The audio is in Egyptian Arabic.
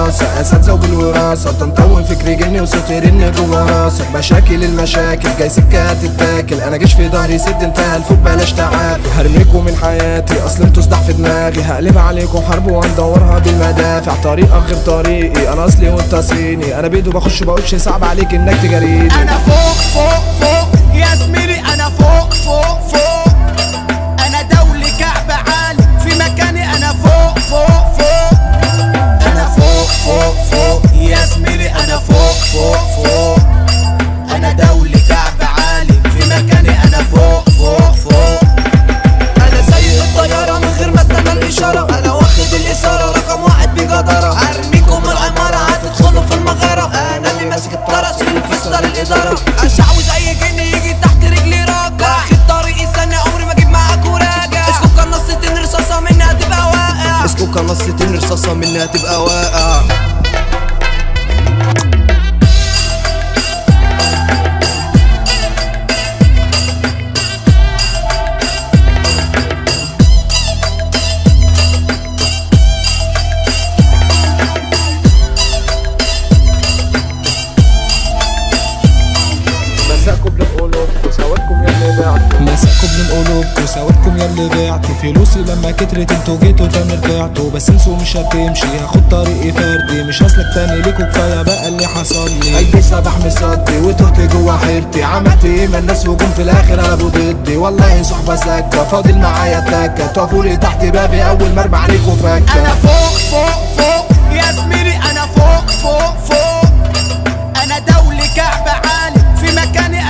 دراسة اساتذة وبالوراثة تنطوي فكري جني وصوتي رن جوا راسك مشاكل المشاكل جاي سكة هتتاكل انا جيش في ظهري سد انتهى الفوق بلاش تعافي هرميكوا من حياتي اصل انتوا صداع في دماغي هقلب عليكم حرب وهندورها بالمدافع طريقك غير طريقي انا اصلي وانت صيني انا بيدو بخش بقولش صعب عليك انك تجاريني انا فوق فوق فوق يا زميلي انا فوق فوق فوق انا دولي كعب عالي في مكاني انا فوق فوق فوق انا فوق فوق فوق يا زميلي انا فوق فوق فوق انا دولي كعب عالي في مكاني انا فوق فوق فوق انا سايق الطيارة من غير ما استنى الاشارة انا واخد الاثارة رقم واحد بجدارة هرميكم العمارة هتدخلوا في المغارة انا اللي ماسك الطرش اللي في ستار الادارة اشعوذ اي جن يجي تحت رجلي راجع واخد طريقي سنة عمري ما اجيب معاك وراجع اسكوكا نصتين رصاصة منها تبقى واقع اسكوكا نصتين رصاصة منها تبقى واقع مساكم للقلوب وسوادكم يا اللي بعتوا مساكم من قلوبكوا سوادكم ياللي بعتوا فلوسي لما كترت انتوا جيتوا تاني رجعتوا بس انسوا مش هتمشي هاخد طريقي فردي مش هسلك تاني ليكوا كفايه بقى اللي حصل لي قلبي صباح مصدي وتهت جوا حيرتي عملت ايه ما الناس وجم في الاخر قلبوا ضدي والله صحبه سكه فاضل معايا تكه تقفوا لي تحت بابي اول ما ارمي عليكوا انا فكه فوق فوق فوق يا زميلي انا فوق فوق فوق انا دولي كعب عالي في مكاني